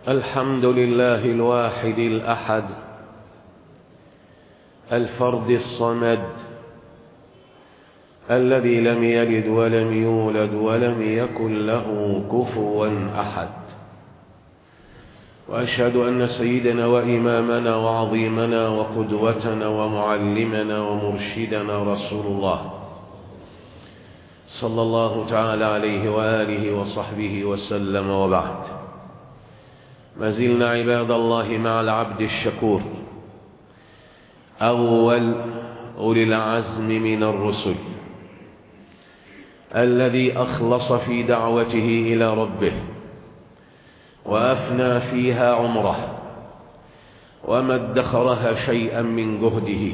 الحمد لله الواحد الأحد الفرد الصمد الذي لم يلد ولم يولد ولم يكن له كفوا أحد وأشهد أن سيدنا وإمامنا وعظيمنا وقدوتنا ومعلمنا ومرشدنا رسول الله صلى الله تعالى عليه وآله وصحبه وسلم وبعد ما زلنا عباد الله مع العبد الشكور أول أولي العزم من الرسل الذي أخلص في دعوته إلى ربه وأفنى فيها عمره وما ادخرها شيئا من جهده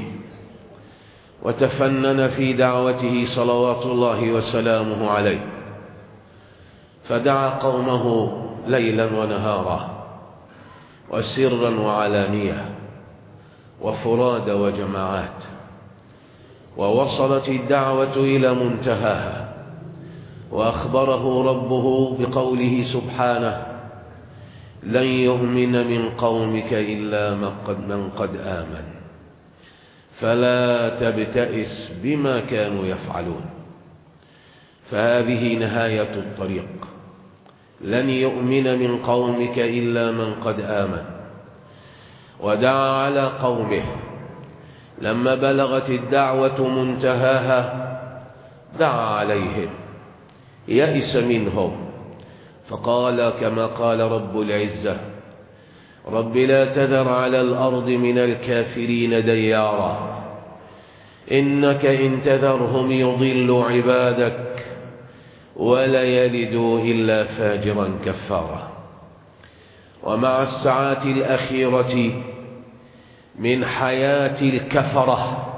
وتفنن في دعوته صلوات الله وسلامه عليه فدعا قومه ليلا ونهارا وسرا وعلانية وفراد وجماعات ووصلت الدعوة إلى منتهاها وأخبره ربه بقوله سبحانه لن يؤمن من قومك إلا من قد آمن فلا تبتئس بما كانوا يفعلون فهذه نهاية الطريق لن يؤمن من قومك إلا من قد آمن ودعا على قومه لما بلغت الدعوة منتهاها دعا عليهم يئس منهم فقال كما قال رب العزة رب لا تذر على الأرض من الكافرين ديارا إنك إن تذرهم يضل عبادك ولا يلدوا إلا فاجرا كفارا ومع الساعات الأخيرة من حياة الكفرة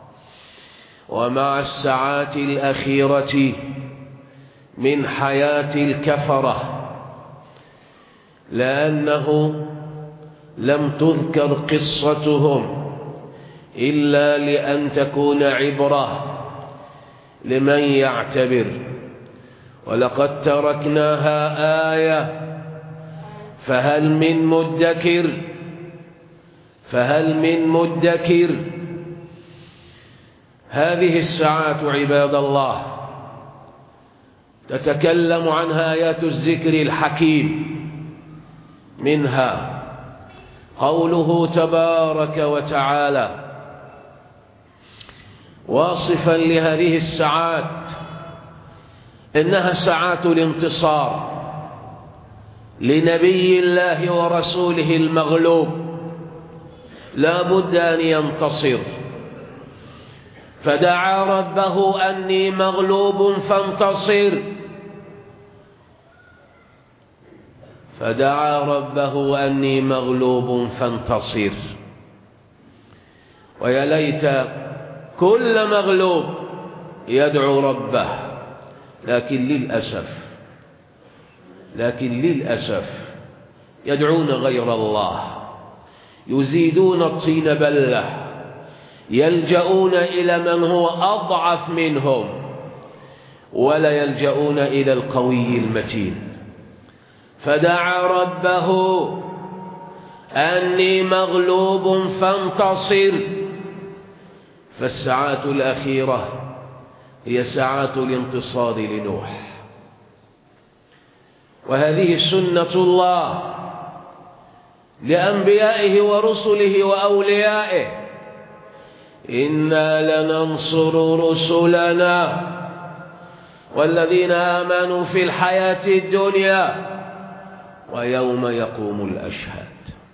ومع الساعات الأخيرة من حياة الكفرة لأنه لم تذكر قصتهم إلا لأن تكون عبرة لمن يعتبر ولقد تركناها آية فهل من مدكر فهل من مدكر هذه الساعات عباد الله تتكلم عنها آيات الذكر الحكيم منها قوله تبارك وتعالى واصفا لهذه الساعات إنها ساعات الانتصار لنبي الله ورسوله المغلوب لا بد أن ينتصر فدعا ربه أني مغلوب فانتصر فدعا ربه أني مغلوب فانتصر ويا ليت كل مغلوب يدعو ربه لكن للأسف لكن للأسف يدعون غير الله يزيدون الطين بله يلجؤون إلى من هو أضعف منهم ولا يلجؤون إلى القوي المتين فدعا ربه أني مغلوب فانتصر فالساعات الأخيرة هي ساعات الانتصار لنوح وهذه سنة الله لأنبيائه ورسله وأوليائه إنا لننصر رسلنا والذين آمنوا في الحياة الدنيا ويوم يقوم الأشهاد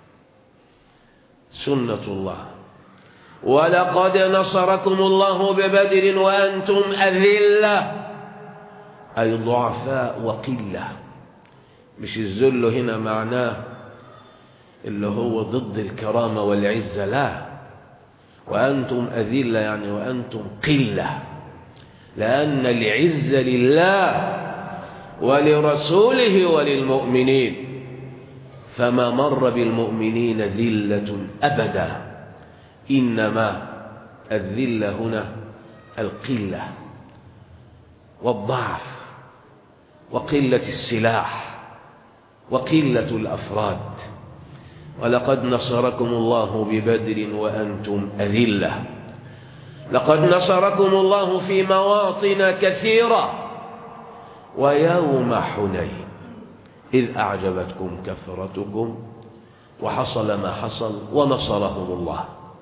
سنة الله ولقد نصركم الله ببدر وأنتم أذلة أي ضعفاء وقلة مش الذل هنا معناه اللي هو ضد الكرامة والعزة لا وأنتم أذلة يعني وأنتم قلة لأن العزة لله ولرسوله وللمؤمنين فما مر بالمؤمنين ذلة أبدا إنما الذلة هنا القلة والضعف وقلة السلاح وقلة الأفراد ولقد نصركم الله ببدر وأنتم أذلة لقد نصركم الله في مواطن كثيرة ويوم حنين إذ أعجبتكم كثرتكم وحصل ما حصل ونصرهم الله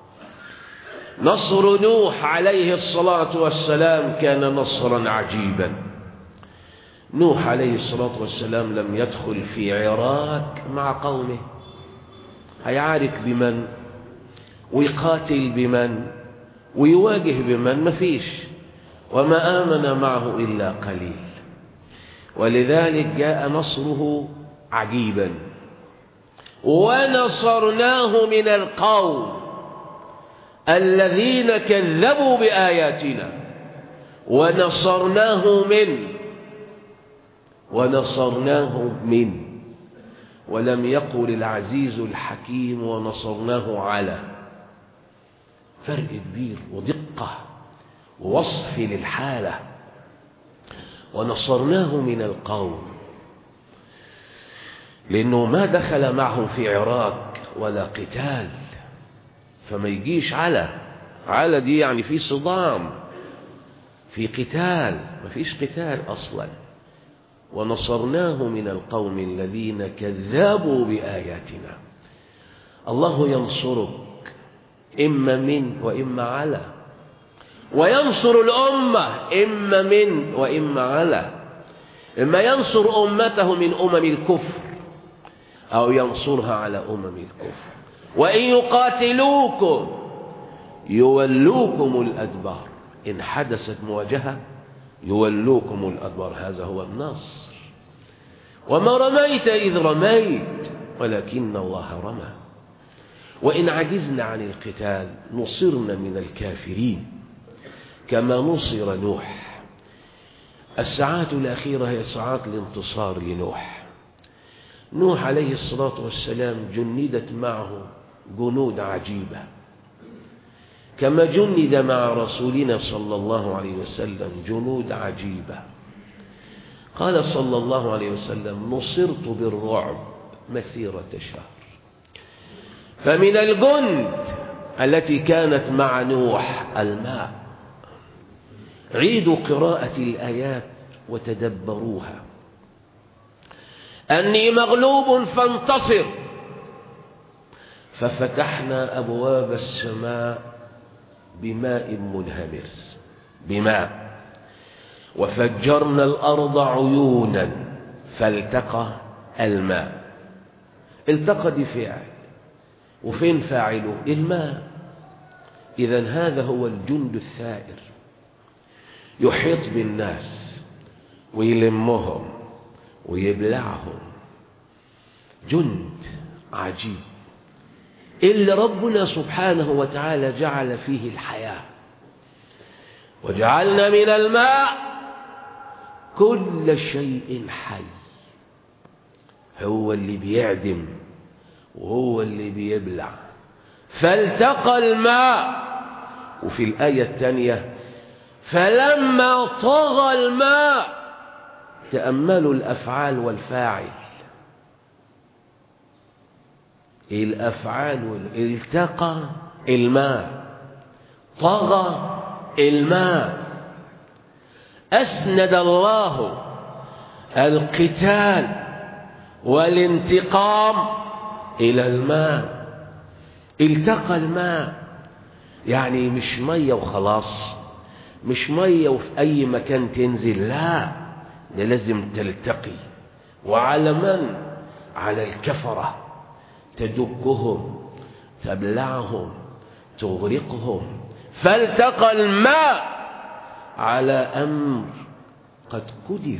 نصر نوح عليه الصلاة والسلام كان نصرا عجيبا نوح عليه الصلاة والسلام لم يدخل في عراك مع قومه هيعارك بمن ويقاتل بمن ويواجه بمن ما فيش وما آمن معه إلا قليل ولذلك جاء نصره عجيبا ونصرناه من القوم الذين كذبوا بآياتنا ونصرناه من ونصرناه من ولم يقل العزيز الحكيم ونصرناه على فرق كبير ودقة ووصف للحالة ونصرناه من القوم لأنه ما دخل معهم في عراك ولا قتال فما يجيش على على دي يعني في صدام في قتال ما فيش قتال أصلا ونصرناه من القوم الذين كذبوا بآياتنا الله ينصرك إما من وإما على وينصر الأمة إما من وإما على إما ينصر أمته من أمم الكفر أو ينصرها على أمم الكفر وإن يقاتلوكم يولوكم الأدبار إن حدثت مواجهة يولوكم الأدبار هذا هو النصر وما رميت إذ رميت ولكن الله رمى وإن عجزنا عن القتال نصرنا من الكافرين كما نصر نوح الساعات الأخيرة هي ساعات الانتصار لنوح نوح عليه الصلاة والسلام جندت معه جنود عجيبة كما جند مع رسولنا صلى الله عليه وسلم جنود عجيبة قال صلى الله عليه وسلم نصرت بالرعب مسيرة شهر فمن الجند التي كانت مع نوح الماء عيدوا قراءة الآيات وتدبروها أني مغلوب فانتصر ففتحنا أبواب السماء بماء منهمر بماء وفجرنا الأرض عيونا فالتقى الماء التقى دي فعل وفين فاعله الماء إذا هذا هو الجند الثائر يحيط بالناس ويلمهم ويبلعهم جند عجيب اللي ربنا سبحانه وتعالى جعل فيه الحياة وجعلنا من الماء كل شيء حي هو اللي بيعدم وهو اللي بيبلع فالتقى الماء وفي الآية الثانية فلما طغى الماء تأملوا الأفعال والفاعل الأفعال التقى الماء طغى الماء أسند الله القتال والانتقام إلى الماء التقى الماء يعني مش مية وخلاص مش مية وفي أي مكان تنزل لا ده لازم تلتقي وعلى من على الكفرة تدكهم تبلعهم تغرقهم فالتقى الماء على أمر قد قدر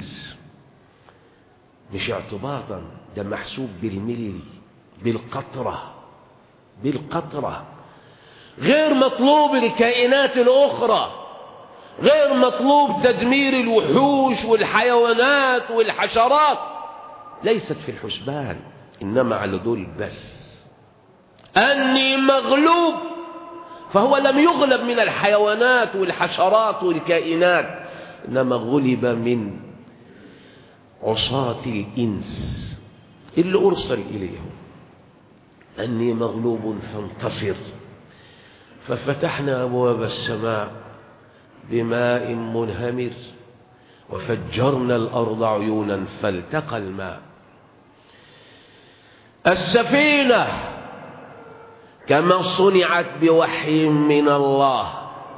مش اعتباطا ده محسوب بالملي بالقطرة بالقطرة غير مطلوب الكائنات الأخرى غير مطلوب تدمير الوحوش والحيوانات والحشرات ليست في الحسبان إنما على دول بس أني مغلوب فهو لم يغلب من الحيوانات والحشرات والكائنات إنما غلب من عصاة الإنس اللي أرسل إليهم أني مغلوب فانتصر ففتحنا أبواب السماء بماء منهمر وفجرنا الأرض عيونا فالتقى الماء السفينة كما صنعت بوحي من الله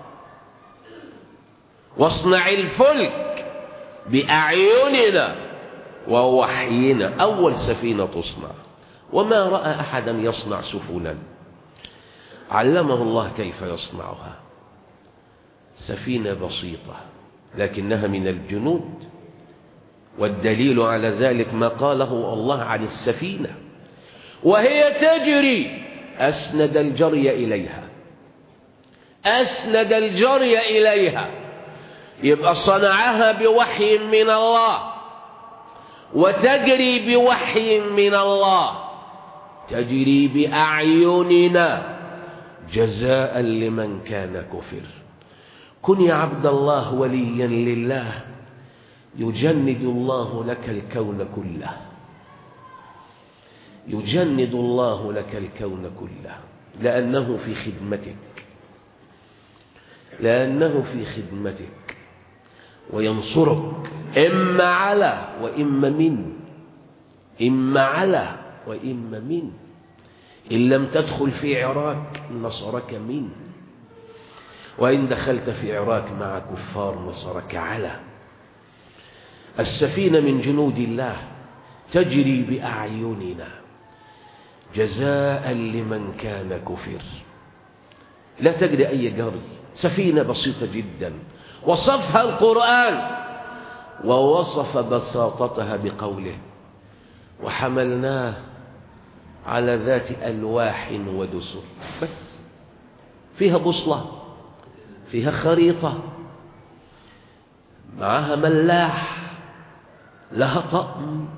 واصنع الفلك بأعيننا ووحينا أول سفينة تصنع وما رأى أحدا يصنع سفنا علمه الله كيف يصنعها سفينة بسيطة لكنها من الجنود والدليل على ذلك ما قاله الله عن السفينة وهي تجري أسند الجري إليها أسند الجري إليها يبقى صنعها بوحي من الله وتجري بوحي من الله تجري بأعيننا جزاء لمن كان كفر كن يا عبد الله وليا لله يجند الله لك الكون كله يجند الله لك الكون كله لأنه في خدمتك لأنه في خدمتك وينصرك إما على وإما من إما على وإما من إن لم تدخل في عراك نصرك من وإن دخلت في عراك مع كفار نصرك على السفينة من جنود الله تجري بأعيننا جزاء لمن كان كفر لا تجري أي جري سفينة بسيطة جدا وصفها القرآن ووصف بساطتها بقوله وحملناه على ذات ألواح ودسر بس فيها بوصلة فيها خريطة معها ملاح لها طقم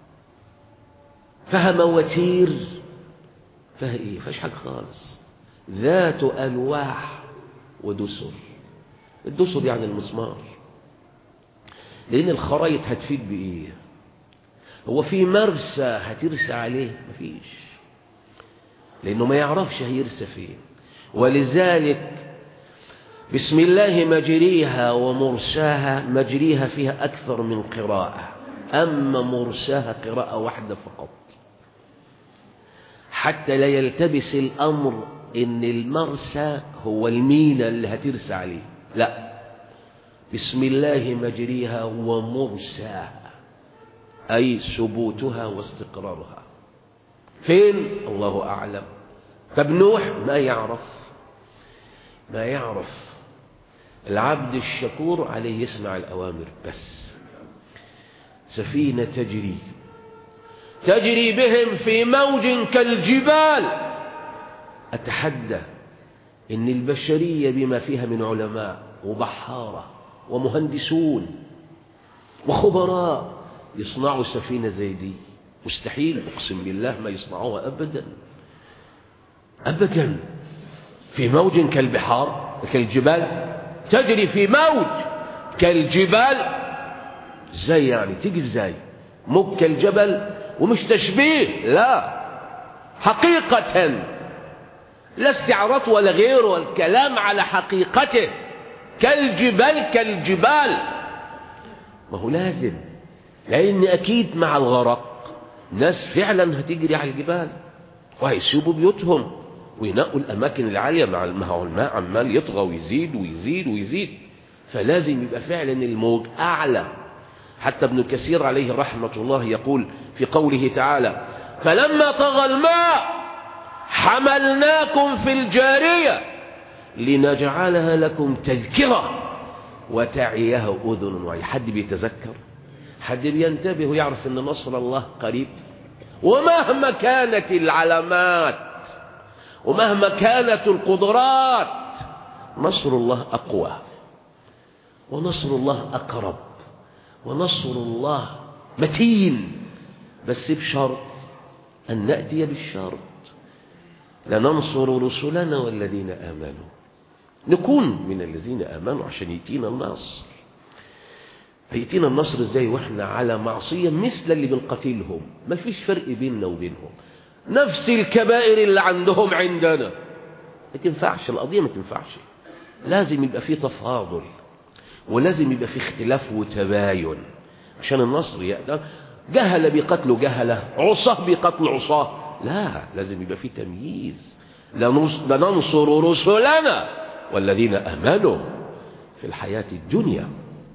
فيها مواتير فيها ايه فيهاش حاجة خالص ذات ألواح ودسر الدسر يعني المسمار لأن الخرايط هتفيد بإيه هو في مرسى هترسى عليه مفيش لأنه ما يعرفش هيرسى فين ولذلك بسم الله مجريها ومرساها مجريها فيها أكثر من قراءة أما مرساها قراءة واحدة فقط حتى لا يلتبس الأمر إن المرسى هو المينا اللي هترسى عليه لا بسم الله مجريها ومرساها أي ثبوتها واستقرارها فين الله أعلم طب نوح ما يعرف ما يعرف العبد الشكور عليه يسمع الأوامر بس سفينة تجري تجري بهم في موج كالجبال أتحدى إن البشرية بما فيها من علماء وبحارة ومهندسون وخبراء يصنعوا سفينة زي دي مستحيل أقسم بالله ما يصنعوها أبدا أبدا في موج كالبحار كالجبال تجري في موج كالجبال ازاي يعني تيجي ازاي موج كالجبل ومش تشبيه لا حقيقة لا استعارات ولا غير والكلام على حقيقته كالجبال كالجبال ما هو لازم لأن أكيد مع الغرق ناس فعلا هتجري على الجبال وهيسيبوا بيوتهم وينقوا الأماكن العالية مع الماء الماء عمال يطغى ويزيد ويزيد ويزيد فلازم يبقى فعلا الموج أعلى حتى ابن كثير عليه رحمة الله يقول في قوله تعالى فلما طغى الماء حملناكم في الجارية لنجعلها لكم تذكرة وتعيها أذن وعي حد بيتذكر حد بينتبه ويعرف أن نصر الله قريب ومهما كانت العلامات ومهما كانت القدرات نصر الله أقوى ونصر الله أقرب ونصر الله متين بس بشرط أن نأتي بالشرط لننصر رسلنا والذين آمنوا نكون من الذين آمنوا عشان يأتينا النصر هيأتينا النصر ازاي واحنا على معصية مثل اللي بنقتلهم ما فيش فرق بيننا وبينهم نفس الكبائر اللي عندهم عندنا ما تنفعش القضية ما تنفعش لازم يبقى في تفاضل ولازم يبقى في اختلاف وتباين عشان النصر يقدر جهل بيقتلوا جهلة عصاه بيقتلوا عصاه لا لازم يبقى في تمييز لننصر رسلنا والذين آمنوا في الحياة الدنيا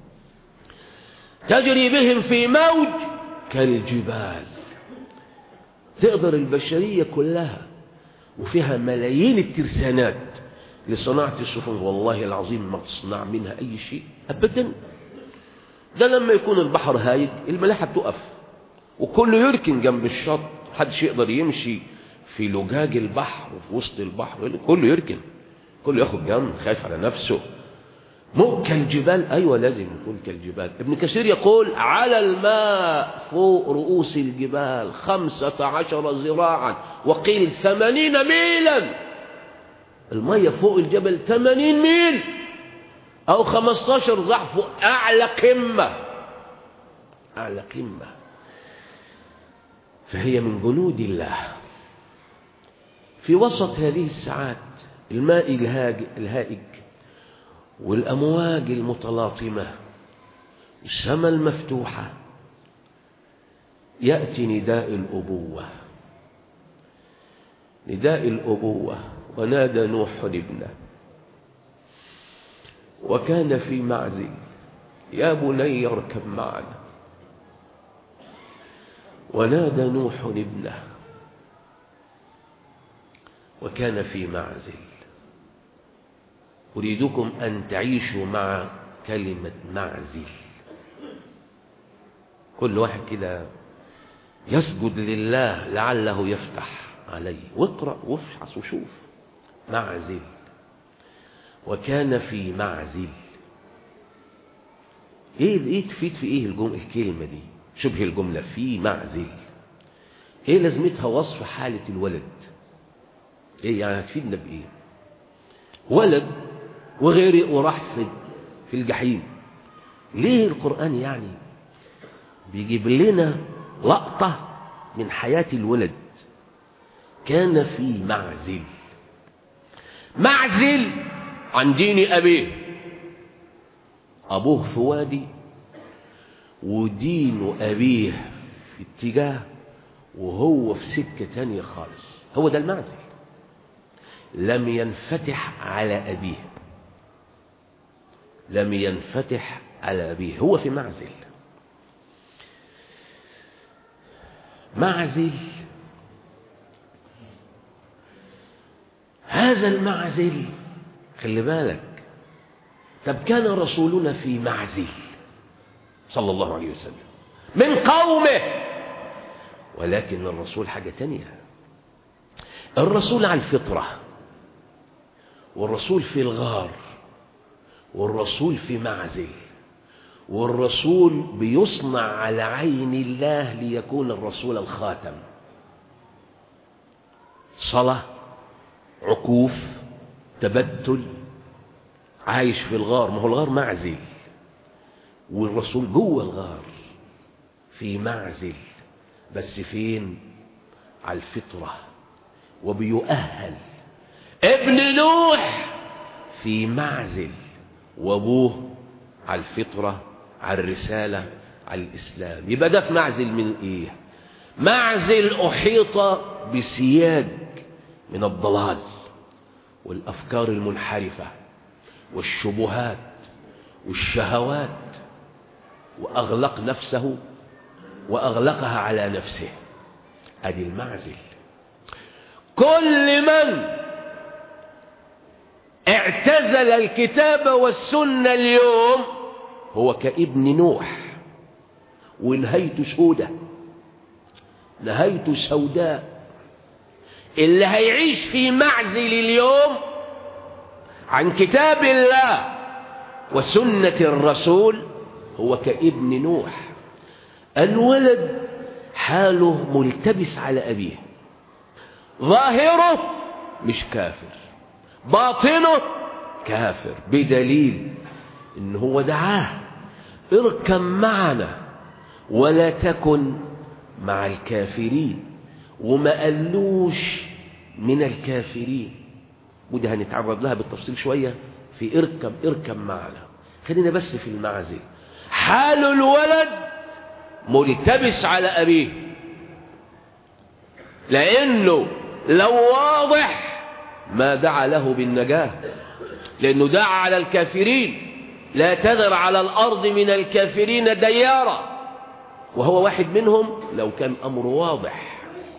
تجري بهم في موج كالجبال تقدر البشرية كلها وفيها ملايين الترسانات لصناعة السفن والله العظيم ما تصنع منها أي شيء أبدا ده لما يكون البحر هايج الملاحة بتقف وكله يركن جنب الشط محدش يقدر يمشي في لجاج البحر وفي وسط البحر كله يركن كله ياخد جنب خايف على نفسه مو كالجبال أيوة لازم يكون كالجبال ابن كثير يقول على الماء فوق رؤوس الجبال خمسة عشر ذراعا وقيل ثمانين ميلا المية فوق الجبل ثمانين ميل أو خمستاشر ضعف أعلى قمة أعلى قمة فهي من جنود الله في وسط هذه الساعات الماء الهائج والأمواج المتلاطمة السماء المفتوحة يأتي نداء الأبوة نداء الأبوة ونادى نوح ابنه وكان في معزل يا بني اركب معنا ونادى نوح ابنه وكان في معزل أريدكم أن تعيشوا مع كلمة معزل كل واحد كده يسجد لله لعله يفتح عليه واقرأ وافحص وشوف معزل وكان في معزل ايه ايه تفيد في ايه الجمله الكلمه دي شبه الجمله في معزل ايه لازمتها وصف حاله الولد ايه يعني هتفيدنا بايه ولد وغير وراح في في الجحيم ليه القران يعني بيجيب لنا لقطه من حياه الولد كان في معزل معزل عن دين أبيه أبوه في وادي ودين أبيه في اتجاه وهو في سكة تانية خالص هو ده المعزل لم ينفتح على أبيه لم ينفتح على أبيه هو في معزل معزل هذا المعزل خلي بالك طب كان رسولنا في معزل صلى الله عليه وسلم من قومه ولكن الرسول حاجة تانية الرسول على الفطرة والرسول في الغار والرسول في معزل والرسول بيصنع على عين الله ليكون الرسول الخاتم صلاة عكوف تبتل عايش في الغار ما هو الغار معزل والرسول جوه الغار في معزل بس فين على الفطرة وبيؤهل ابن نوح في معزل وابوه على الفطرة على الرسالة على الإسلام يبقى ده في معزل من إيه معزل أحيط بسياج من الضلال والأفكار المنحرفة والشبهات والشهوات وأغلق نفسه وأغلقها على نفسه أدي المعزل كل من اعتزل الكتاب والسنة اليوم هو كابن نوح ونهايته سودة نهايته سوداء اللي هيعيش في معزل اليوم عن كتاب الله وسنة الرسول هو كابن نوح الولد حاله ملتبس على أبيه ظاهره مش كافر باطنه كافر بدليل ان هو دعاه اركب معنا ولا تكن مع الكافرين وما قالوش من الكافرين ودي هنتعرض لها بالتفصيل شوية في اركب اركب معنا خلينا بس في المعزل حال الولد ملتبس على أبيه لأنه لو واضح ما دعا له بالنجاة لأنه دعا على الكافرين لا تذر على الأرض من الكافرين ديارا وهو واحد منهم لو كان أمر واضح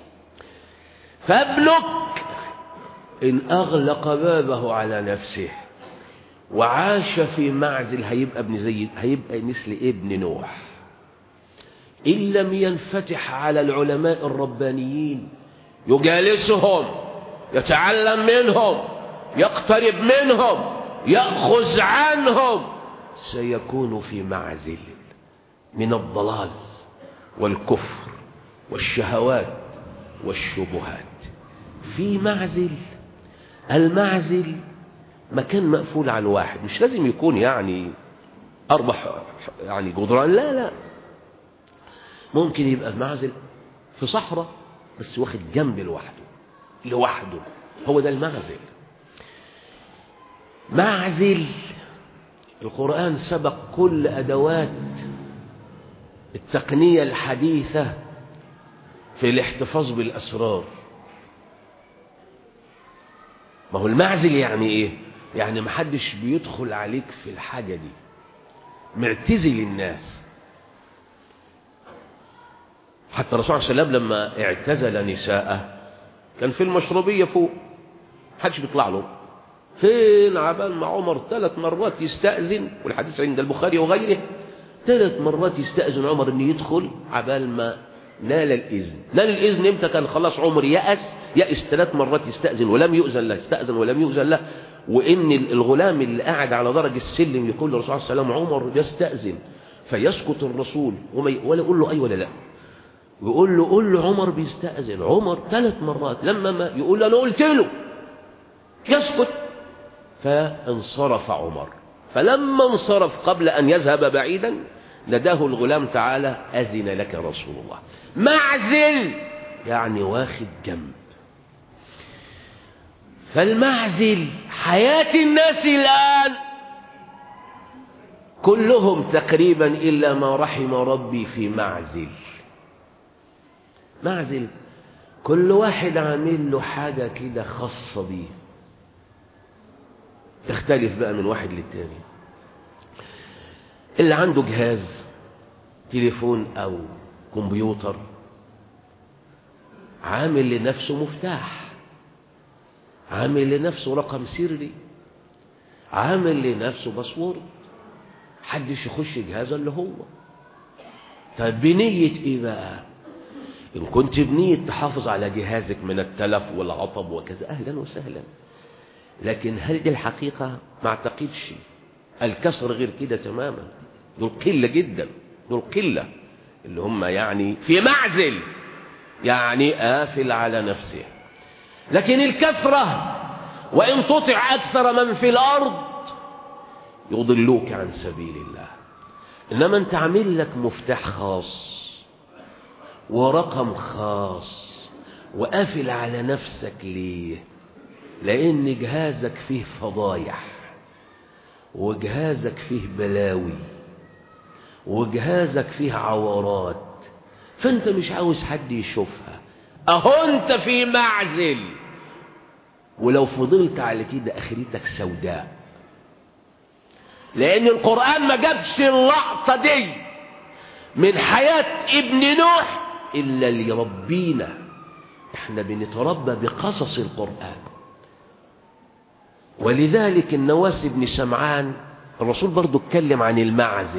فابنك إن أغلق بابه على نفسه وعاش في معزل هيبقى ابن زي هيبقى مثل ابن نوح إن لم ينفتح على العلماء الربانيين يجالسهم يتعلم منهم يقترب منهم يأخذ عنهم سيكون في معزل من الضلال والكفر والشهوات والشبهات في معزل المعزل مكان مقفول عن واحد مش لازم يكون يعني أربع يعني جدران لا لا ممكن يبقى المعزل في صحراء بس واخد جنب لوحده لوحده هو ده المعزل معزل القرآن سبق كل أدوات التقنية الحديثة في الاحتفاظ بالأسرار ما هو المعزل يعني ايه يعني محدش بيدخل عليك في الحاجة دي معتزل الناس حتى الرسول صلى الله عليه وسلم لما اعتزل نساءه كان في المشربية فوق محدش بيطلع له فين عبال ما عمر ثلاث مرات يستأذن والحديث عند البخاري وغيره ثلاث مرات يستأذن عمر ان يدخل عبال ما نال الإذن نال الإذن امتى كان خلاص عمر يأس يأس ثلاث مرات يستأذن ولم يؤذن له استأذن ولم يؤذن له وإن الغلام اللي قاعد على درج السلم يقول للرسول صلى الله عليه وسلم عمر يستأذن فيسكت الرسول ولا يقول له أي ولا لا يقول له قول له عمر بيستأذن عمر ثلاث مرات لما ما يقول له أنا قلت له يسكت فانصرف عمر فلما انصرف قبل أن يذهب بعيدا نداه الغلام تعالى أذن لك رسول الله معزل يعني واخد جنب فالمعزل حياة الناس الآن كلهم تقريبا إلا ما رحم ربي في معزل معزل كل واحد عامل له حاجة كده خاصة بيه تختلف بقى من واحد للتاني اللي عنده جهاز تليفون أو كمبيوتر عامل لنفسه مفتاح عامل لنفسه رقم سري عامل لنفسه باسورد حدش يخش جهازه اللي هو طيب بنية ايه بقى ان كنت بنية تحافظ على جهازك من التلف والعطب وكذا اهلا وسهلا لكن هل دي الحقيقة ما اعتقدش الكسر غير كده تماما دول قلة جدا دول قلة اللي هم يعني في معزل يعني قافل على نفسه لكن الكثرة وإن تطع أكثر من في الأرض يضلوك عن سبيل الله إنما أنت عامل لك مفتاح خاص ورقم خاص وقافل على نفسك ليه لأن جهازك فيه فضايح وجهازك فيه بلاوي وجهازك فيه عورات فانت مش عاوز حد يشوفها اهو انت في معزل ولو فضلت على كده اخرتك سوداء لان القرآن ما جابش اللقطة دي من حياة ابن نوح الا ليربينا احنا بنتربى بقصص القرآن ولذلك النواس بن سمعان الرسول برضو اتكلم عن المعزل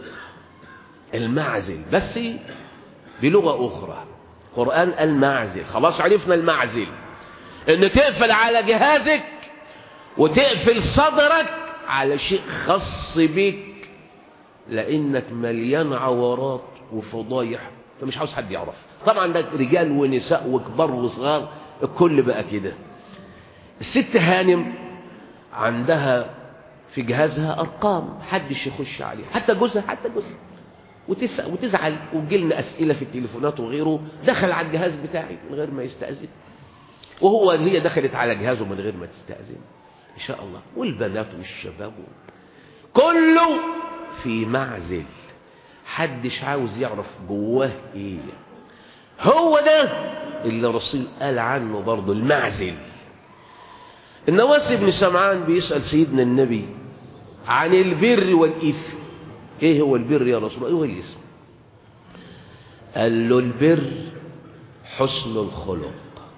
المعزل بس بلغة أخرى قرآن المعزل خلاص عرفنا المعزل ان تقفل على جهازك وتقفل صدرك على شيء خاص بك لانك مليان عورات وفضايح فمش عاوز حد يعرف طبعا ده رجال ونساء وكبار وصغار الكل بقى كده الست هانم عندها في في جهازها أرقام حدش يخش عليه حتى جوزها حتى جوزها وتسأل وتزعل وتجيلنا أسئلة في التليفونات وغيره دخل على الجهاز بتاعي من غير ما يستأذن وهو هي دخلت على جهازه من غير ما تستأذن إن شاء الله والبنات والشباب كله في معزل حدش عاوز يعرف جواه ايه هو ده اللي الرسول قال عنه برضه المعزل النواس بن سمعان بيسأل سيدنا النبي عن البر والإثم ايه هو البر يا رسول الله ايه هو الإثم قال له البر حسن الخلق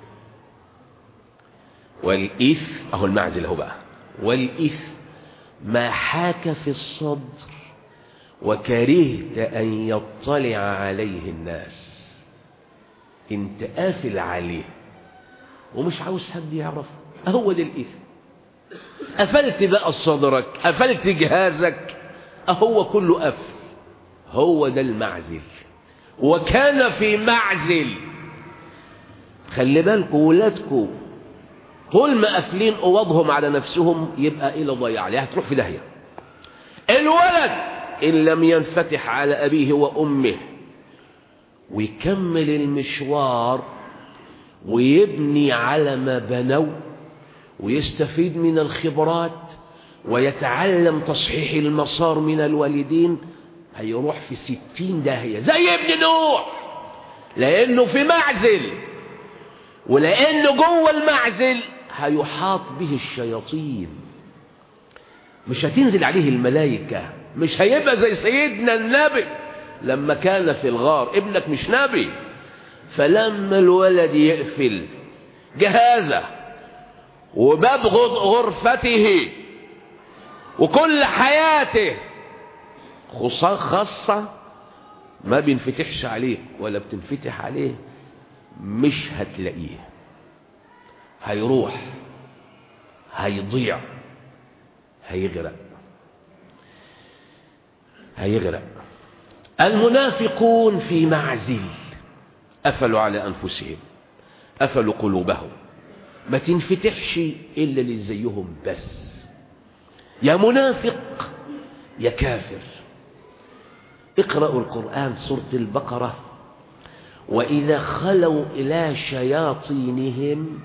والإثم أهو المعزل هو بقى والإثم ما حاك في الصدر وكرهت أن يطلع عليه الناس انت قافل عليه ومش عاوز حد يعرف هو ده الإثم قفلت بقى صدرك قفلت جهازك أهو كله قفل هو ده المعزل وكان في معزل خلي بالكم ولادكم طول ما قافلين اوضهم على نفسهم يبقى الى ضياع يعني هتروح في داهيه الولد ان لم ينفتح على ابيه وامه ويكمل المشوار ويبني على ما بنوا ويستفيد من الخبرات ويتعلم تصحيح المسار من الوالدين هيروح في ستين داهية زي ابن نوح لأنه في معزل ولأنه جوه المعزل هيحاط به الشياطين مش هتنزل عليه الملائكة مش هيبقى زي سيدنا النبي لما كان في الغار ابنك مش نبي فلما الولد يقفل جهازه وباب غرفته وكل حياته خصوصا خاصة ما بينفتحش عليه ولا بتنفتح عليه مش هتلاقيه هيروح هيضيع هيغرق هيغرق المنافقون في معزل قفلوا على أنفسهم قفلوا قلوبهم ما تنفتحش إلا اللي زيهم بس يا منافق يا كافر اقرأوا القرآن سورة البقرة وإذا خلوا إلى شياطينهم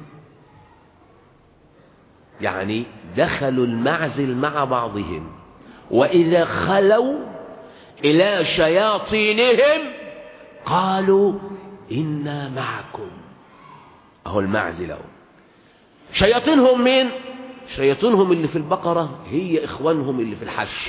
يعني دخلوا المعزل مع بعضهم وإذا خلوا إلى شياطينهم قالوا إنا معكم أهو المعزل أهو شياطينهم مين شياطينهم اللي في البقرة هي إخوانهم اللي في الحش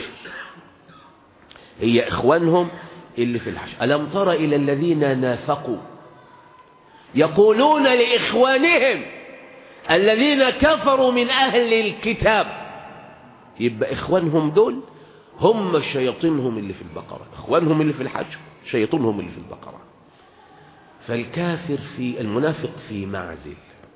هي إخوانهم اللي في الحش ألم تر إلى الذين نافقوا يقولون لإخوانهم الذين كفروا من أهل الكتاب يبقى إخوانهم دول هم شياطينهم اللي في البقرة إخوانهم اللي في الحج شياطينهم اللي في البقرة فالكافر في المنافق في معزل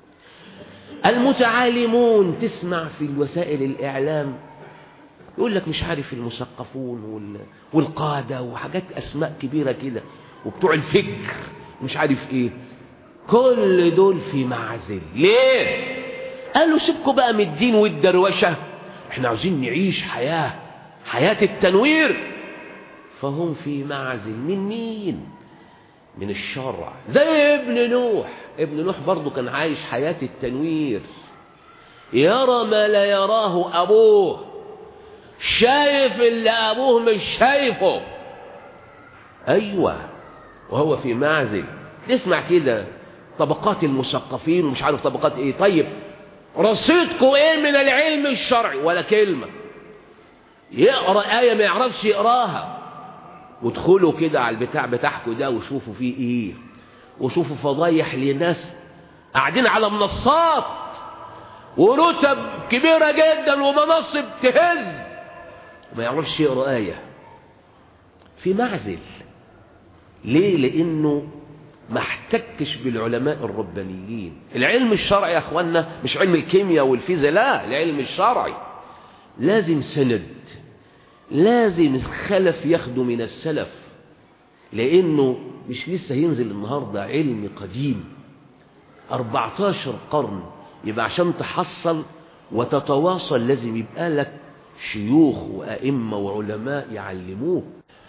المتعالمون تسمع في وسائل الإعلام يقول لك مش عارف المثقفون والقادة وحاجات أسماء كبيرة كده وبتوع الفكر مش عارف إيه كل دول في معزل ليه قالوا سيبكوا بقى من الدين والدروشة احنا عاوزين نعيش حياة حياة التنوير فهم في معزل من مين من الشرع زي ابن نوح ابن نوح برضه كان عايش حياة التنوير يرى ما لا يراه أبوه شايف اللي أبوه مش شايفه أيوة وهو في معزل تسمع كده طبقات المثقفين ومش عارف طبقات ايه طيب رصيدكم ايه من العلم الشرعي ولا كلمة يقرأ آية ما يعرفش يقراها وادخلوا كده على البتاع بتاعكم ده وشوفوا فيه ايه وشوفوا فضايح لناس قاعدين على منصات ورتب كبيرة جدا ومناصب تهز وما يعرفش يقرأ آية في معزل ليه لأنه ما احتكش بالعلماء الربانيين العلم الشرعي يا اخوانا مش علم الكيمياء والفيزياء لا العلم الشرعي لازم سند لازم الخلف ياخده من السلف لانه مش لسه ينزل النهارده علم قديم 14 قرن يبقى عشان تحصل وتتواصل لازم يبقى لك شيوخ وأئمة وعلماء يعلموه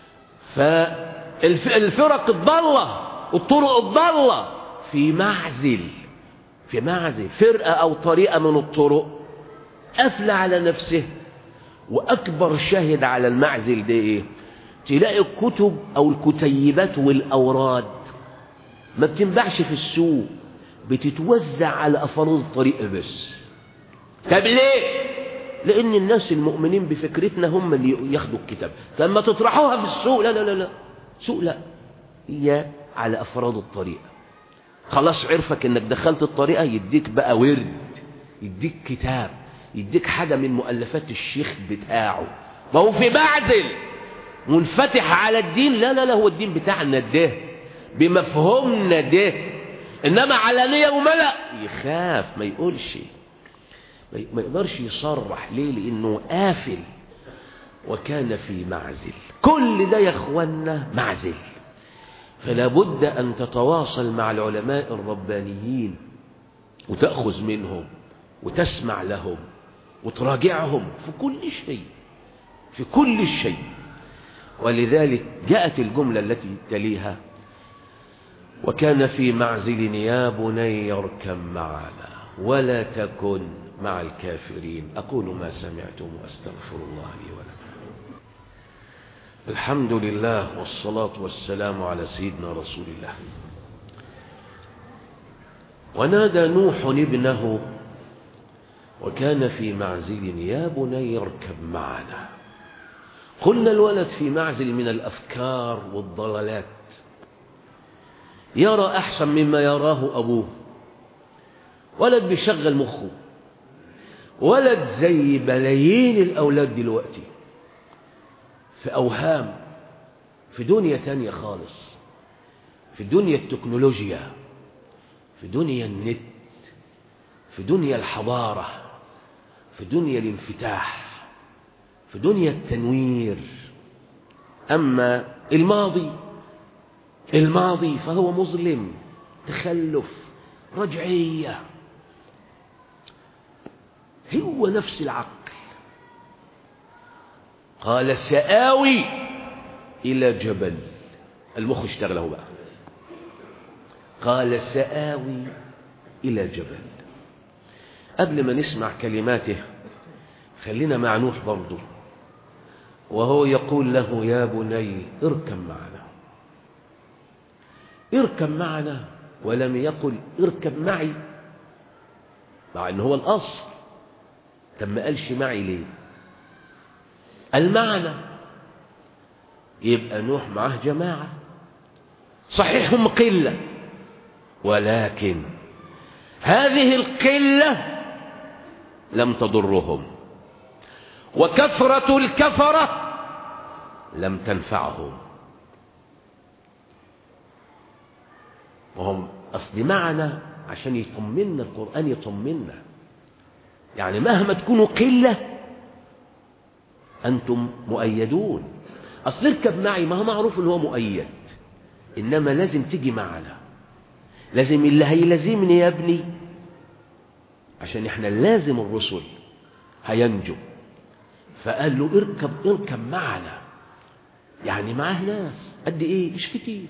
فالفرق الضالة الطرق الضالة في معزل في معزل فرقة أو طريقة من الطرق قافلة على نفسه وأكبر شاهد على المعزل ده إيه تلاقي الكتب أو الكتيبات والأوراد ما بتنباعش في السوق بتتوزع على أفراد الطريق بس طب ليه لأن الناس المؤمنين بفكرتنا هم اللي ياخدوا الكتاب فلما تطرحوها في السوق لا لا لا لا سوق لا هي على أفراد الطريقة خلاص عرفك انك دخلت الطريقة يديك بقى ورد يديك كتاب يديك حاجة من مؤلفات الشيخ بتاعه ما هو في معزل منفتح على الدين لا لا لا هو الدين بتاعنا ده بمفهومنا ده انما علانية وملأ يخاف ما يقولش ما يقدرش يصرح ليه لانه قافل وكان في معزل كل ده يا اخوانا معزل فلا بد ان تتواصل مع العلماء الربانيين وتاخذ منهم وتسمع لهم وتراجعهم في كل شيء في كل شيء ولذلك جاءت الجملة التي تليها وكان في معزل يا بني اركب معنا ولا تكن مع الكافرين أقول ما سمعتم وأستغفر الله لي ولكم الحمد لله والصلاة والسلام على سيدنا رسول الله ونادى نوح ابنه وكان في معزل يا بني اركب معنا قلنا الولد في معزل من الأفكار والضلالات يرى أحسن مما يراه أبوه ولد بيشغل مخه ولد زي بلايين الأولاد دلوقتي في أوهام في دنيا تانية خالص في دنيا التكنولوجيا في دنيا النت في دنيا الحضارة في دنيا الانفتاح في دنيا التنوير أما الماضي الماضي فهو مظلم تخلف رجعية هو نفس العقل قال سآوي إلى جبل المخ اشتغل اهو بقى قال سآوي إلى جبل قبل ما نسمع كلماته خلينا مع نوح برضه وهو يقول له يا بني اركب معنا اركب معنا ولم يقل اركب معي مع ان هو الاصل طب ما قالش معي ليه المعنى يبقى نوح معاه جماعة صحيح هم قلة ولكن هذه القلة لم تضرهم وكثرة الكفرة لم تنفعهم وهم أصل معنى عشان يطمنا القرآن يطمنا يعني مهما تكونوا قلة أنتم مؤيدون أصل اركب معي ما هو معروف أنه هو مؤيد إنما لازم تيجي معنا لازم اللي هيلزمني يا ابني عشان احنا لازم الرسل هينجو فقال له اركب اركب معنا يعني معاه ناس قد ايه مش كتير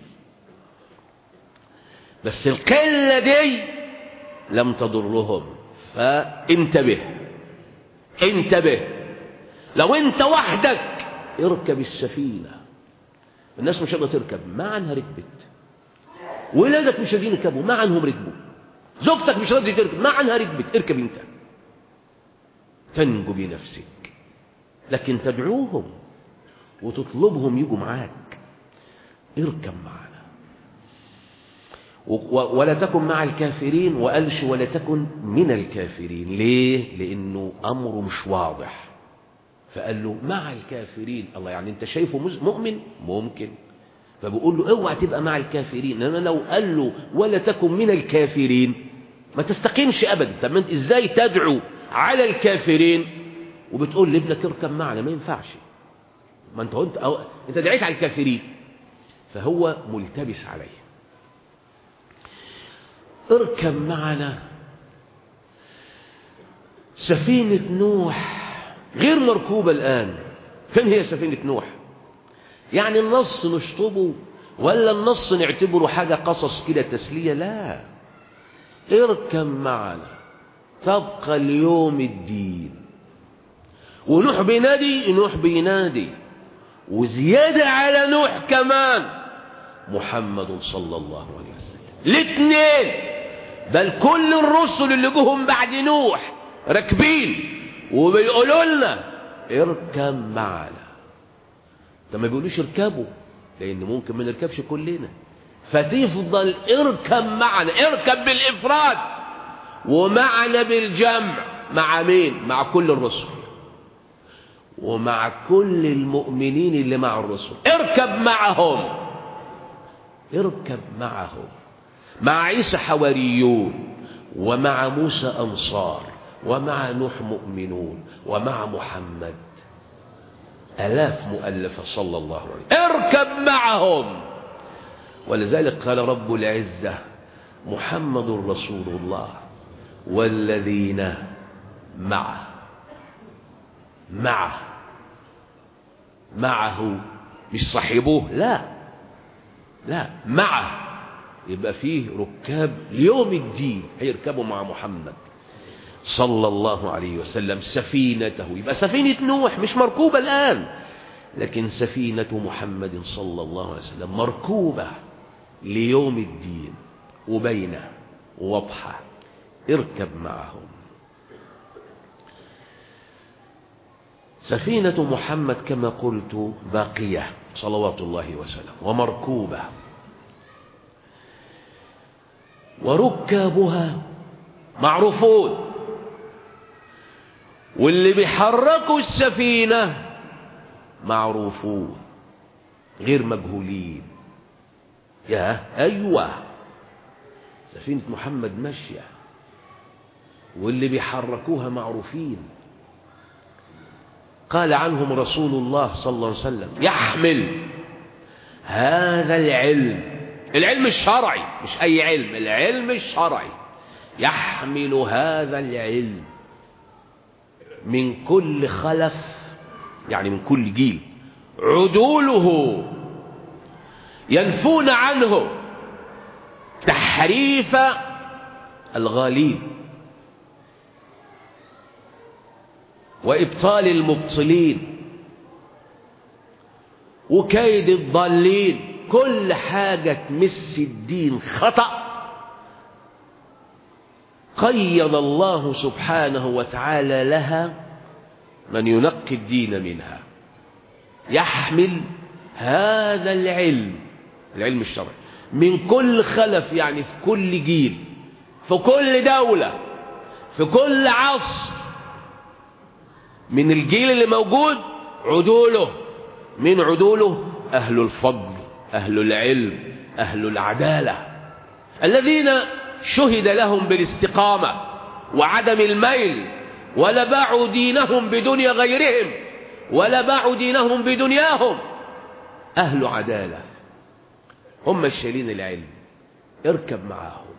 بس القلة دي لم تضرهم فانتبه انتبه لو انت وحدك اركب السفينة الناس مش قادرة تركب ما عنها ركبت ولادك مش قادرين يركبوا ما عنهم ركبوا زوجتك مش راضية تركب ما عنها ركبت اركب انت تنجو بنفسك لكن تدعوهم وتطلبهم يجوا معاك اركب معنا ولا تكن مع الكافرين وقالش ولا تكن من الكافرين ليه لانه امره مش واضح فقال له مع الكافرين الله يعني انت شايفه مؤمن ممكن فبقول له اوعى تبقى مع الكافرين انا لو قال له ولا تكن من الكافرين ما تستقيمش ابدا طب انت ازاي تدعو على الكافرين وبتقول لابنك اركب معنا ما ينفعش ما انت انت أو انت دعيت على الكافرين فهو ملتبس عليه اركب معنا سفينة نوح غير مركوبة الآن فين هي سفينة نوح يعني النص نشطبه ولا النص نعتبره حاجة قصص كده تسلية لا اركب معنا تبقى اليوم الدين ونوح بينادي نوح بينادي وزيادة على نوح كمان محمد صلى الله عليه وسلم الاثنين بل كل الرسل اللي جوهم بعد نوح راكبين وبيقولوا لنا اركب معنا ده ما بيقولوش اركبوا لان ممكن ما نركبش كلنا فتفضل اركب معنا اركب بالافراد ومعنا بالجمع مع مين مع كل الرسل ومع كل المؤمنين اللي مع الرسل اركب معهم اركب معهم مع عيسى حواريون ومع موسى أنصار ومع نوح مؤمنون ومع محمد ألاف مؤلفة صلى الله عليه وسلم اركب معهم ولذلك قال رب العزة محمد رسول الله والذين معه معه معه مش صاحبوه لا لا معه يبقى فيه ركاب ليوم الدين هيركبوا مع محمد صلى الله عليه وسلم سفينته يبقى سفينة نوح مش مركوبة الآن لكن سفينة محمد صلى الله عليه وسلم مركوبة ليوم الدين وبينه واضحة اركب معهم سفينة محمد كما قلت باقية صلوات الله وسلم ومركوبة وركابها معروفون واللي بيحركوا السفينة معروفون غير مجهولين يا أيوة سفينة محمد ماشية واللي بيحركوها معروفين قال عنهم رسول الله صلى الله عليه وسلم يحمل هذا العلم العلم الشرعي مش أي علم العلم الشرعي يحمل هذا العلم من كل خلف يعني من كل جيل عدوله ينفون عنه تحريف الغالين وإبطال المبطلين وكيد الضالين كل حاجة تمس الدين خطأ قيض الله سبحانه وتعالى لها من ينقي الدين منها يحمل هذا العلم العلم الشرعي من كل خلف يعني في كل جيل في كل دولة في كل عصر من الجيل اللي موجود عدوله من عدوله أهل الفضل أهل العلم أهل العدالة الذين شهد لهم بالاستقامة وعدم الميل ولا باعوا دينهم بدنيا غيرهم ولا باعوا دينهم بدنياهم أهل عدالة هم الشايلين العلم اركب معاهم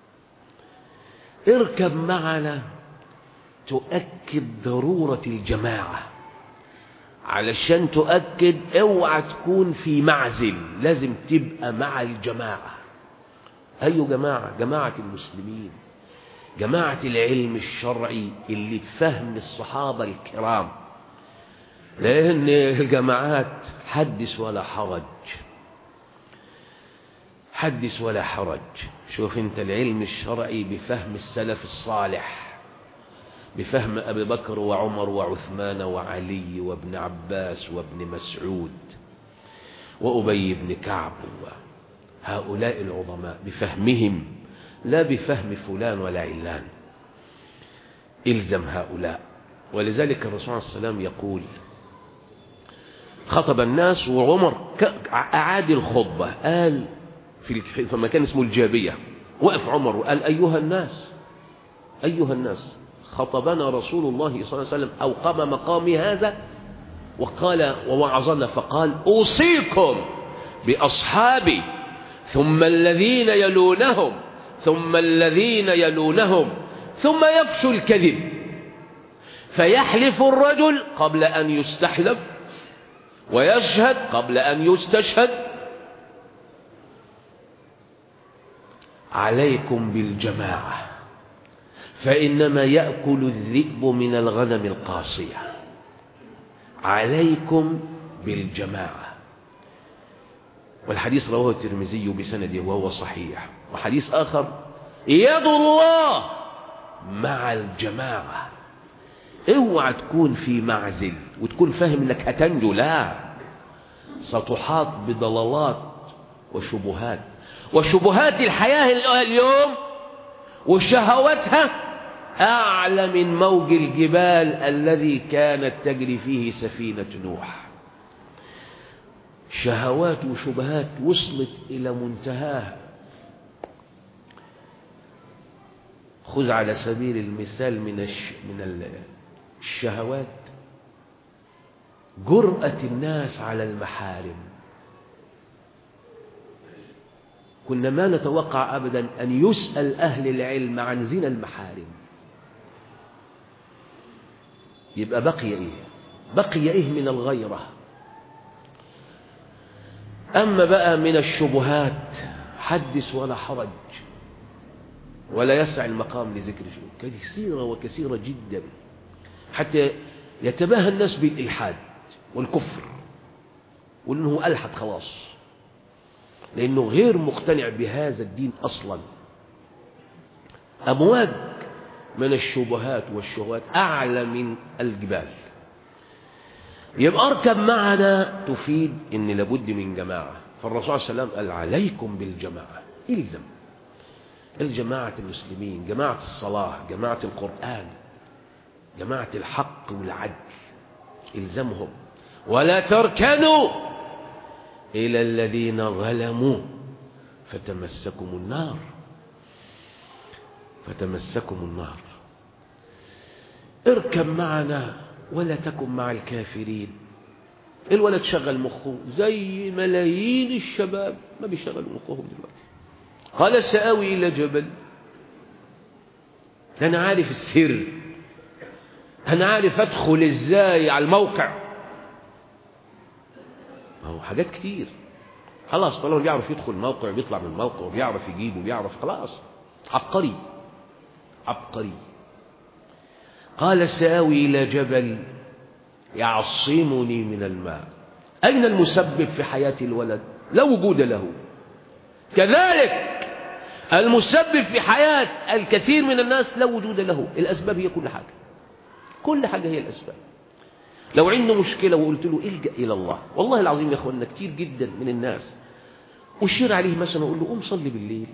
اركب معنا تؤكد ضرورة الجماعة علشان تؤكد اوعى تكون في معزل لازم تبقى مع الجماعة أي جماعة جماعة المسلمين جماعة العلم الشرعي اللي فهم الصحابة الكرام لأن الجماعات حدث ولا حرج حدث ولا حرج شوف انت العلم الشرعي بفهم السلف الصالح بفهم أبي بكر وعمر وعثمان وعلي وابن عباس وابن مسعود وأبي بن كعب هؤلاء العظماء بفهمهم لا بفهم فلان ولا علان إلزم هؤلاء ولذلك الرسول صلى الله عليه وسلم يقول خطب الناس وعمر أعاد الخطبة قال في مكان اسمه الجابية وقف عمر وقال أيها الناس أيها الناس خطبنا رسول الله صلى الله عليه وسلم أو قام مقامي هذا وقال ووعظنا فقال أوصيكم بأصحابي ثم الذين يلونهم ثم الذين يلونهم ثم يفشو الكذب فيحلف الرجل قبل أن يستحلف ويشهد قبل أن يستشهد عليكم بالجماعة فإنما يأكل الذئب من الغنم القاصية عليكم بالجماعة والحديث رواه الترمذي بسنده وهو صحيح وحديث آخر يد الله مع الجماعة اوعى تكون في معزل وتكون فاهم انك هتنجو لا ستحاط بضلالات وشبهات وشبهات الحياة اليوم وشهواتها أعلى من موج الجبال الذي كانت تجري فيه سفينة نوح شهوات وشبهات وصلت إلى منتهاها خذ على سبيل المثال من الش... من الشهوات جرأة الناس على المحارم كنا ما نتوقع أبدا أن يسأل أهل العلم عن زنا المحارم يبقى بقي إيه بقي إيه من الغيرة أما بقى من الشبهات حدث ولا حرج ولا يسع المقام لذكر شيء كثيرة وكثيرة جدا حتى يتباهى الناس بالإلحاد والكفر وأنه ألحد خلاص لأنه غير مقتنع بهذا الدين أصلا أمواج من الشبهات والشهوات أعلى من الجبال يبقى اركب معنا تفيد ان لابد من جماعة فالرسول صلى الله عليه وسلم قال عليكم بالجماعة الزم الجماعة المسلمين جماعة الصلاة جماعة القرآن جماعة الحق والعدل الزمهم ولا تركنوا إلى الذين ظلموا فتمسكم النار فتمسكم النار اركب معنا ولا تكن مع الكافرين الولد شغل مخه زي ملايين الشباب ما بيشغلوا مخهم دلوقتي قال سآوي إلى جبل أنا عارف السر أنا عارف أدخل إزاي على الموقع هو حاجات كتير خلاص طالما بيعرف يدخل الموقع بيطلع من الموقع وبيعرف يجيب وبيعرف خلاص عبقري عبقري قال سآوي إلى جبل يعصمني من الماء أين المسبب في حياة الولد لا وجود له كذلك المسبب في حياة الكثير من الناس لا وجود له الأسباب هي كل حاجة كل حاجة هي الأسباب لو عنده مشكلة وقلت له الجأ إلى الله والله العظيم يا أخوانا كتير جدا من الناس وشير عليه مثلا وقول له قوم صلي بالليل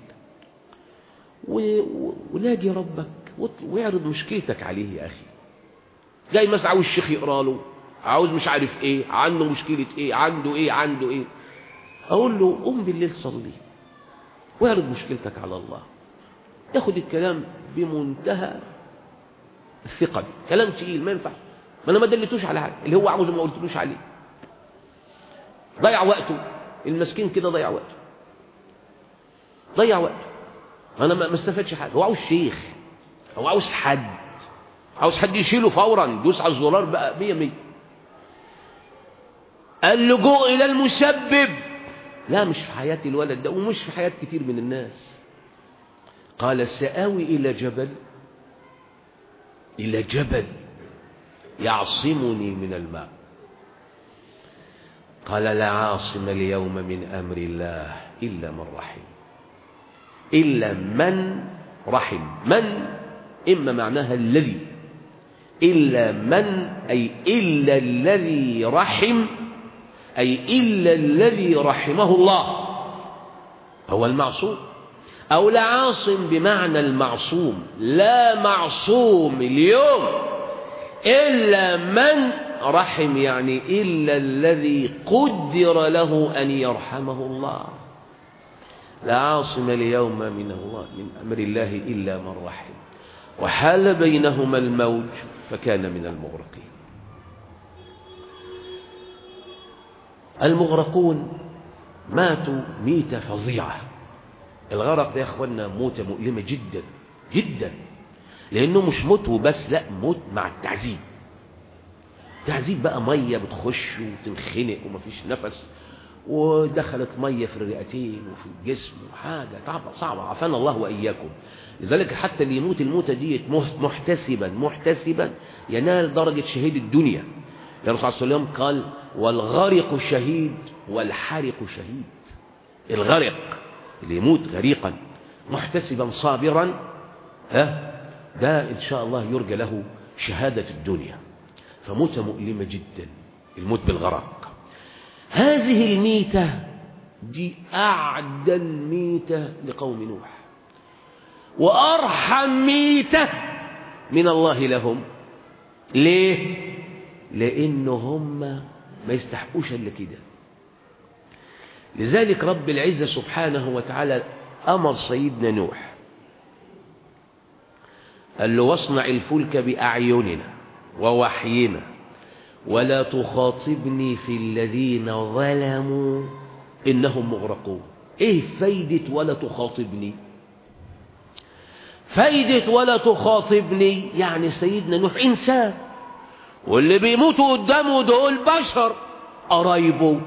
وناجي ربك واعرض مشكلتك عليه يا أخي جاي مثلا عاوز الشيخ يقرا له عاوز مش عارف ايه عنده مشكلة ايه عنده ايه عنده ايه اقول له قوم بالليل صلي واعرض مشكلتك على الله ياخد الكلام بمنتهى الثقة كلام تقيل ما ينفعش ما انا ما دلتوش على حاجه اللي هو عاوزه ما قلتلوش عليه ضيع وقته المسكين كده ضيع وقته ضيع وقته انا ما استفادش حاجه هو عاوز شيخ هو عاوز حد عاوز حد يشيله فورا يدوس على الزرار بقى 100 100 اللجوء الى المسبب لا مش في حياة الولد ده ومش في حياة كتير من الناس قال سآوي إلى جبل إلى جبل يعصمني من الماء قال لا عاصم اليوم من أمر الله إلا من رحم إلا من رحم من إما معناها الذي إلا من أي إلا الذي رحم أي إلا الذي رحمه الله هو المعصوم أو لا عاصم بمعنى المعصوم لا معصوم اليوم إلا من رحم يعني إلا الذي قدر له أن يرحمه الله لا عاصم اليوم من الله من أمر الله إلا من رحم وحال بينهما الموج فكان من المغرقين المغرقون ماتوا ميتة فظيعة الغرق ده يا اخوانا موتة مؤلمة جدا جدا لأنه مش موت وبس لا موت مع التعذيب تعذيب بقى مية بتخش وتنخنق ومفيش نفس ودخلت مية في الرئتين وفي الجسم وحاجة صعبة صعبة عافانا الله وإياكم لذلك حتى اللي يموت الموتة دي محتسبا محتسبا ينال درجة شهيد الدنيا الرسول صلى الله عليه وسلم قال والغرق شهيد والحرق شهيد الغرق اللي يموت غريقا محتسبا صابرا ها ده إن شاء الله يرجى له شهادة الدنيا فموتة مؤلمة جدا الموت بالغرق هذه الميتة دي أعدل ميتة لقوم نوح وأرحم ميتة من الله لهم ليه؟ لأن هم ما يستحقوش إلا كده لذلك رب العزة سبحانه وتعالى أمر سيدنا نوح قال له واصنع الفلك بأعيننا ووحينا ولا تخاطبني في الذين ظلموا إنهم مغرقون إيه فايدة ولا تخاطبني فايدة ولا تخاطبني يعني سيدنا نوح إنسان واللي بيموتوا قدامه دول بشر قرايبه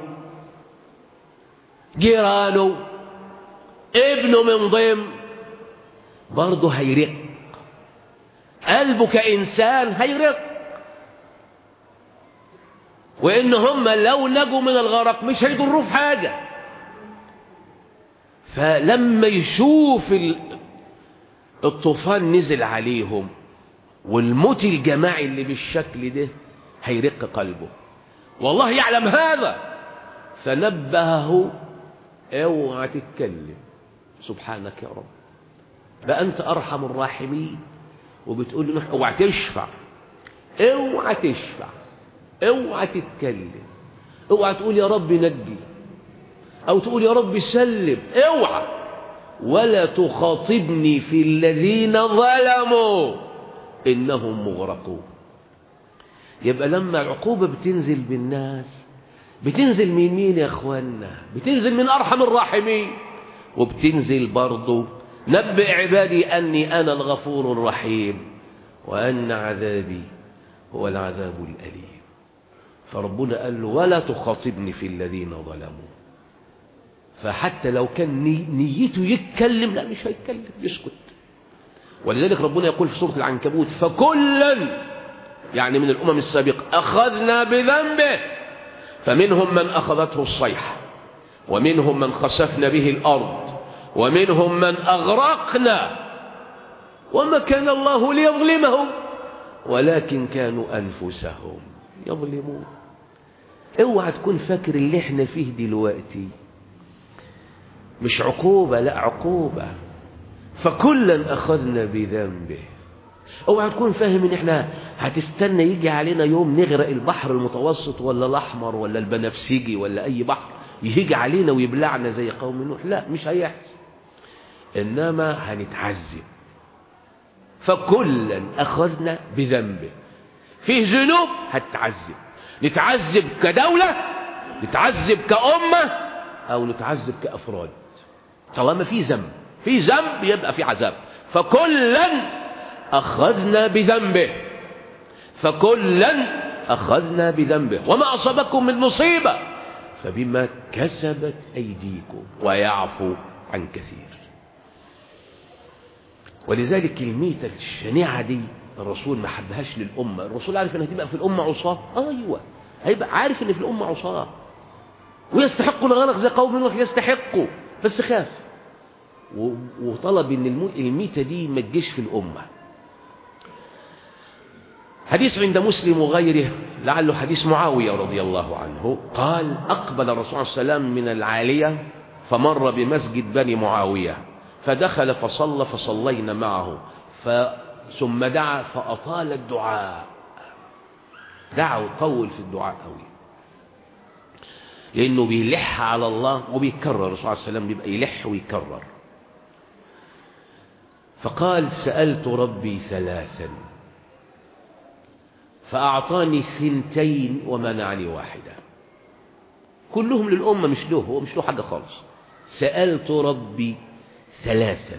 جيرانه ابنه من ضمن برضه هيرق قلبه كإنسان هيرق وإن هم لو نجوا من الغرق مش هيضروه في حاجة فلما يشوف الطوفان نزل عليهم والموت الجماعي اللي بالشكل ده هيرق قلبه والله يعلم هذا فنبهه اوعى تتكلم سبحانك يا رب بقى انت ارحم الراحمين وبتقول له اوعى تشفع اوعى تشفع اوعى تتكلم اوعى تقول يا رب نجي او تقول يا رب سلم اوعى ولا تخاطبني في الذين ظلموا انهم مغرقون يبقى لما العقوبة بتنزل بالناس بتنزل من مين يا اخوانا بتنزل من ارحم الراحمين وبتنزل برضه نبئ عبادي أني أنا الغفور الرحيم وأن عذابي هو العذاب الأليم فربنا قال له ولا تخاطبني في الذين ظلموا فحتى لو كان نيته يتكلم لا مش هيتكلم يسكت ولذلك ربنا يقول في سورة العنكبوت فكلا يعني من الأمم السابقة أخذنا بذنبه فمنهم من أخذته الصيحة ومنهم من خسفنا به الأرض ومنهم من أغرقنا وما كان الله ليظلمهم ولكن كانوا أنفسهم يظلمون اوعى تكون فاكر اللي احنا فيه دلوقتي مش عقوبة لا عقوبة فكلا أخذنا بذنبه اوعى تكون فاهم ان احنا هتستنى يجي علينا يوم نغرق البحر المتوسط ولا الاحمر ولا البنفسجي ولا اي بحر يجي علينا ويبلعنا زي قوم نوح لا مش هيحصل إنما هنتعذب فكلا أخذنا بذنبه فيه ذنوب هتتعذب نتعذب كدولة نتعذب كأمة أو نتعذب كأفراد طالما في ذنب في ذنب يبقى في عذاب فكلا أخذنا بذنبه فكلا أخذنا بذنبه وما أصابكم من مصيبة فبما كسبت أيديكم ويعفو عن كثير ولذلك الميتة الشنيعة دي الرسول ما حبهاش للأمة الرسول عارف ان هتبقى في الأمة عصاة أيوة هيبقى عارف ان في الأمة عصاة ويستحقوا الغرق زي قوم نوح يستحقوا بس خاف وطلب ان الميتة دي ما تجيش في الأمة حديث عند مسلم وغيره لعله حديث معاوية رضي الله عنه قال أقبل الرسول صلى الله عليه وسلم من العالية فمر بمسجد بني معاوية فدخل فصلى فصلينا معه ثم دعا فأطال الدعاء دعا وطول في الدعاء قوي لأنه بيلح على الله وبيكرر الرسول عليه السلام بيبقى يلح ويكرر فقال سألت ربي ثلاثا فأعطاني ثنتين ومنعني واحدة كلهم للأمة مش له هو مش له حاجة خالص سألت ربي ثلاثا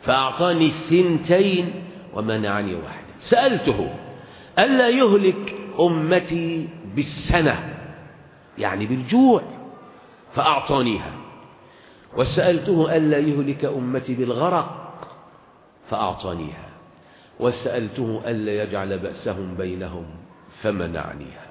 فأعطاني ثنتين ومنعني واحدة سألته ألا يهلك أمتي بالسنة يعني بالجوع فأعطانيها وسألته ألا يهلك أمتي بالغرق فأعطانيها وسألته ألا يجعل بأسهم بينهم فمنعنيها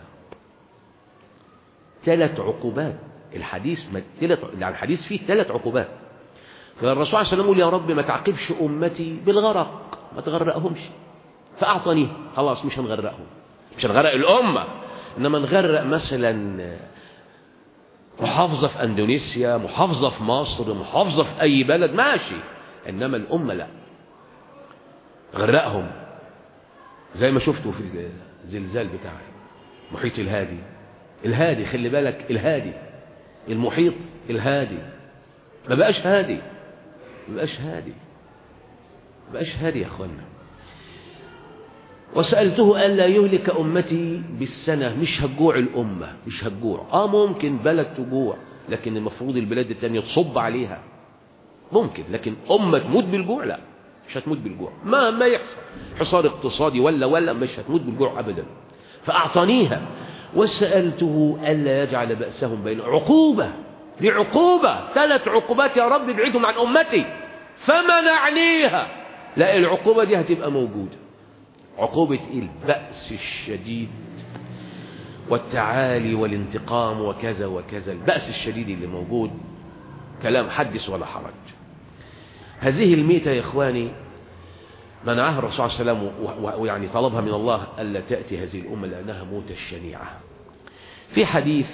ثلاث عقوبات الحديث ثلاث يعني الحديث فيه ثلاث عقوبات فالرسول صلى الله عليه وسلم يقول يا رب ما تعقبش أمتي بالغرق ما تغرقهمش فأعطني خلاص مش هنغرقهم مش هنغرق الأمة إنما نغرق مثلا محافظة في أندونيسيا محافظة في مصر محافظة في أي بلد ماشي إنما الأمة لا غرقهم زي ما شفتوا في الزلزال بتاع المحيط الهادي الهادي خلي بالك الهادي المحيط الهادي ما بقاش هادي ما بقاش هادي ما بقاش هادي يا اخوانا وسألته ألا يهلك أمتي بالسنة مش هتجوع الأمة مش هتجوع آه ممكن بلد تجوع لكن المفروض البلاد التانية تصب عليها ممكن لكن أمة تموت بالجوع لا مش هتموت بالجوع ما ما يحصل حصار اقتصادي ولا ولا مش هتموت بالجوع أبدا فأعطانيها وسألته ألا يجعل بأسهم بين عقوبة لعقوبة ثلاث عقوبات يا رب ابعدهم عن أمتي فمنعنيها لا العقوبة دي هتبقى موجودة عقوبة البأس الشديد والتعالي والانتقام وكذا وكذا البأس الشديد اللي موجود كلام حدث ولا حرج هذه الميتة يا إخواني منعها الرسول صلى الله عليه وسلم ويعني طلبها من الله ألا تأتي هذه الأمة لأنها موتة الشنيعة في حديث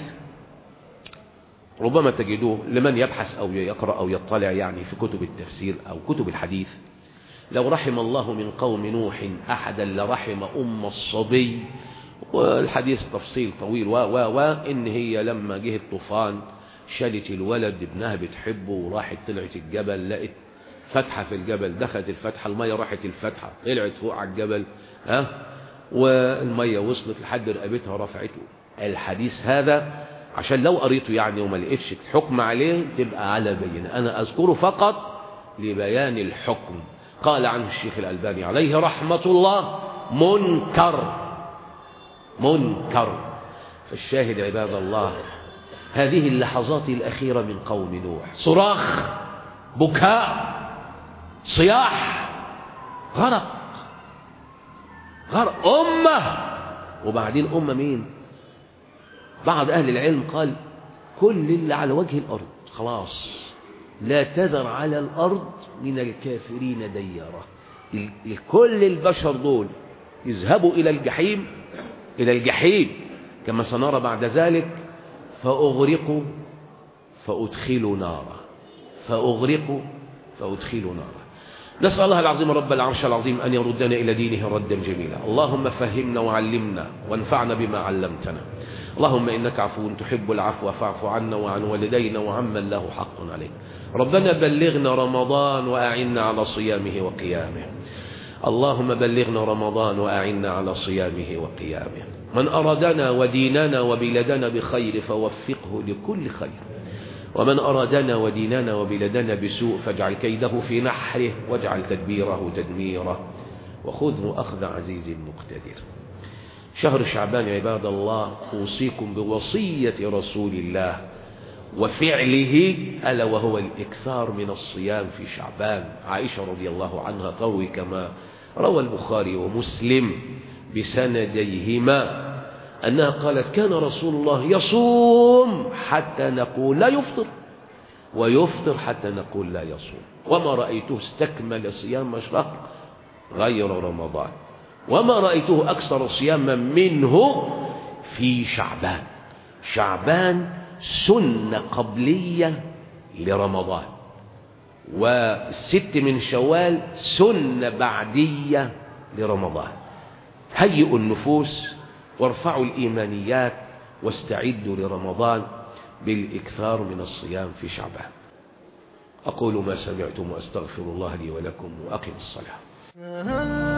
ربما تجدوه لمن يبحث أو يقرأ أو يطلع يعني في كتب التفسير أو كتب الحديث لو رحم الله من قوم نوح أحدا لرحم أم الصبي والحديث تفصيل طويل و و و إن هي لما جه الطوفان شالت الولد ابنها بتحبه وراحت طلعت الجبل لقت فتحة في الجبل دخلت الفتحة المية راحت الفتحة طلعت فوق على الجبل ها والمية وصلت لحد رقبتها رفعته الحديث هذا عشان لو قريته يعني وما لقيتش الحكم عليه تبقى على بينة أنا أذكره فقط لبيان الحكم قال عنه الشيخ الألباني عليه رحمة الله منكر منكر فالشاهد عباد الله هذه اللحظات الأخيرة من قوم نوح صراخ بكاء صياح غرق غرق أمة وبعدين أمة مين بعض أهل العلم قال كل اللي على وجه الأرض خلاص لا تذر على الأرض من الكافرين ديارة كل البشر دول يذهبوا إلى الجحيم إلى الجحيم كما سنرى بعد ذلك فأغرقوا فأدخلوا نارا فأغرقوا فأدخلوا نارا نسأل الله العظيم رب العرش العظيم أن يردنا إلى دينه ردا جميلا اللهم فهمنا وعلمنا وانفعنا بما علمتنا اللهم إنك عفو تحب العفو فاعف عنا وعن والدينا وعمن له حق عليك ربنا بلغنا رمضان وأعنا على صيامه وقيامه اللهم بلغنا رمضان وأعنا على صيامه وقيامه من أرادنا وديننا وبلدنا بخير فوفقه لكل خير ومن أرادنا وديننا وبلدنا بسوء فاجعل كيده في نحره واجعل تدبيره تدميره وخذه أخذ عزيز مقتدر شهر شعبان عباد الله أوصيكم بوصية رسول الله وفعله ألا وهو الإكثار من الصيام في شعبان عائشة رضي الله عنها تروي كما روى البخاري ومسلم بسنديهما أنها قالت كان رسول الله يصوم حتى نقول لا يفطر ويفطر حتى نقول لا يصوم وما رأيته استكمل صيام شهر غير رمضان وما رأيته أكثر صياما منه في شعبان شعبان سنة قبلية لرمضان والست من شوال سنة بعدية لرمضان هيئوا النفوس وارفعوا الإيمانيات واستعدوا لرمضان بالإكثار من الصيام في شعبان أقول ما سمعتم وأستغفر الله لي ولكم وأقم الصلاة